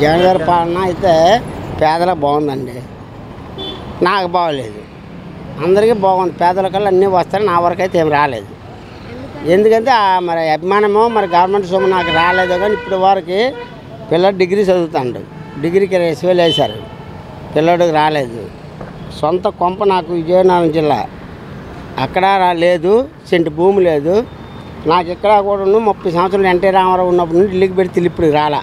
జగన్ గారి పాలన అయితే పేదలకు బాగుందండి నాకు బాగోలేదు అందరికీ బాగుంది పేదలకల్లా అన్నీ వస్తాయి నా వరకు అయితే ఏం రాలేదు ఎందుకంటే ఆ మరి అభిమానమో మరి గవర్నమెంట్ సొమ్ము నాకు రాలేదు కానీ ఇప్పుడు వరకు పిల్లడు డిగ్రీ చదువుతాడు డిగ్రీకి ఇరవై వేలు వేశారు పిల్లడికి రాలేదు సొంత కొంప నాకు విజయనగరం జిల్లా అక్కడ రా- లేదు సెంటు భూమి లేదు నాకు ఇక్కడ కూడా ముప్పై సంవత్సరాలు ఎన్టీ రామారావు ఉన్నప్పుడు నుండి ఇల్లుకి పెడితే ఇప్పుడు రాలా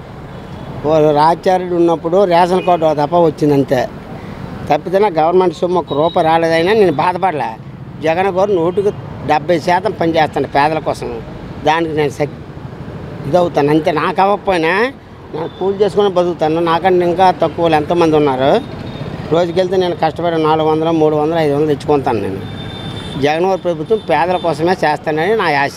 ఓ రాచార్యుడు ఉన్నప్పుడు రేషన్ కార్డు తప్ప వచ్చింది అంతే తప్పితే నా గవర్నమెంట్ సొమ్ము ఒక రూపాయి రాలేదైనా నేను బాధపడలే జగన్ గారు నూటికి డెబ్బై శాతం పనిచేస్తాను పేదల కోసం దానికి నేను సక్ ఇదవుతాను అంతే నాకు అవ్వకపోయినా నేను కూలి చేసుకుని బతుకుతాను నాకంటే ఇంకా తక్కువ వాళ్ళు ఎంతమంది ఉన్నారు రోజుకి వెళ్తే నేను కష్టపడి నాలుగు వందలు మూడు వందలు ఐదు వందలు తెచ్చుకుంటాను నేను జగన్ గారి ప్రభుత్వం పేదల కోసమే చేస్తానని నా ఆశ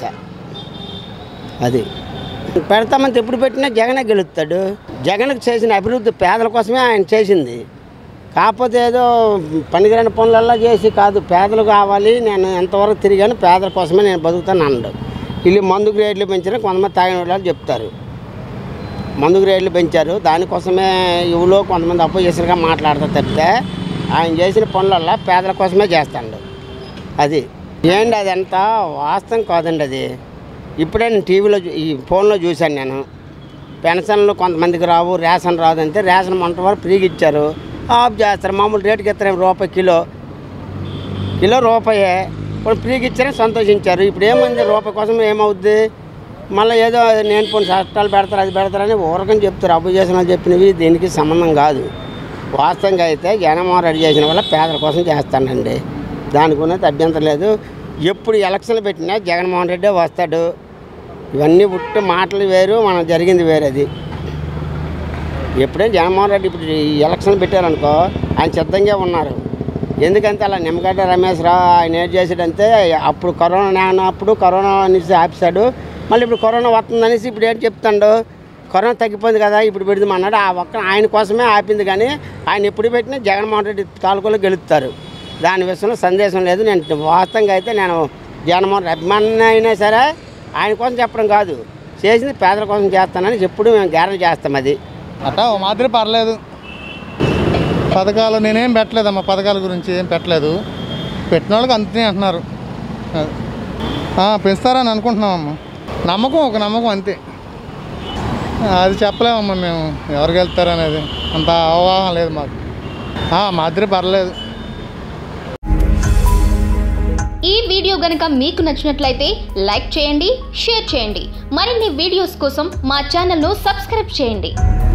అది పెడతామంటే ఎప్పుడు పెట్టినా జగనే గెలుస్తాడు జగన్కి చేసిన అభివృద్ధి పేదల కోసమే ఆయన చేసింది కాకపోతే ఏదో పనికిరాని పనులల్లా చేసి కాదు పేదలు కావాలి నేను ఎంతవరకు తిరిగాను పేదల కోసమే నేను బతుకుతాను అన్నాడు వీళ్ళు మందుకు రేట్లు పెంచిన కొంతమంది తాగిన వాళ్ళు చెప్తారు మందుకు రేట్లు పెంచారు దానికోసమే ఇవులో కొంతమంది అపోజిషన్గా మాట్లాడతారు తప్పితే ఆయన చేసిన పనులల్లా పేదల కోసమే చేస్తాడు అది ఏంటి అది అంత వాస్తవం కాదండి అది ఇప్పుడే నేను టీవీలో చూ- ఈ ఫోన్లో చూశాను నేను పెన్షన్లు కొంతమందికి రావు రేషన్ రాదు అంటే రేషన్ మొంట వరకు ఫ్రీగా ఇచ్చారు ఆఫ్ చేస్తారు మామూలు రేటుకి ఇస్తారు రూపాయి కిలో కిలో రూపాయే ఇప్పుడు ఫ్రీగా ఇచ్చారని సంతోషించారు ఇప్పుడు ఏమైంది రూపాయి కోసం ఏమవుద్ది మళ్ళీ ఏదో నేను కొన్ని చట్టాలు పెడతారు అది పెడతారని ఊరకని చెప్తారు అప్పు చేసిన వాళ్ళు చెప్పినవి దీనికి సంబంధం కాదు వాస్తవంగా అయితే జగన్మోహన్ రెడ్డి చేసిన వల్ల పేదల కోసం చేస్తానండి దానికి ఉన్నది అభ్యంతరం లేదు ఎప్పుడు ఎలక్షన్లు పెట్టినా జగన్మోహన్ రెడ్డే వస్తాడు ఇవన్నీ పుట్టి మాటలు వేరు మనం జరిగింది వేరేది ఎప్పుడైనా జగన్మోహన్ రెడ్డి ఇప్పుడు ఈ ఎలక్షన్ పెట్టారనుకో ఆయన సిద్ధంగా ఉన్నారు ఎందుకంటే అలా నిమ్మగడ్డ రమేష్ రావు ఆయన ఏం చేసాడంటే అప్పుడు కరోనా నేనప్పుడు కరోనా అనేసి ఆపేశాడు మళ్ళీ ఇప్పుడు కరోనా వస్తుందనేసి ఇప్పుడు ఏంటి చెప్తాడు కరోనా తగ్గిపోయింది కదా ఇప్పుడు పెడదామన్నాడు ఆ ఒక్క ఆయన కోసమే ఆపింది కానీ ఆయన ఎప్పుడు పెట్టినా జగన్మోహన్ రెడ్డి తాలూకాలో గెలుస్తారు దాని విషయంలో సందేశం లేదు నేను వాస్తవంగా అయితే నేను జగన్మోహన్ రెడ్డి అభిమాని అయినా సరే ఆయన కోసం చెప్పడం కాదు చేసింది పేదల కోసం చేస్తానని ఎప్పుడు మేము గ్యారెంటీ చేస్తాం అది అట్టా ఓ మాదిరి పర్లేదు పథకాలు నేనేం పెట్టలేదమ్మా పథకాల గురించి ఏం పెట్టలేదు పెట్టిన వాళ్ళకి అంతే అంటున్నారు అది. ఆ, పెంచుతారని అనుకుంటున్నామమ్మా నమ్మకం ఒక నమ్మకం అంతే అది చెప్పలేమమ్మా మేము ఎవరికి వెళ్తారు అనేది అంత అవగాహన లేదు మాకు ఆ, మాదిరి పర్లేదు ఈ వీడియో గనక మీకు నచ్చినట్లయితే లైక్ చేయండి షేర్ చేయండి మరిన్ని వీడియోస్ కోసం మా ఛానల్ను సబ్స్క్రైబ్ చేయండి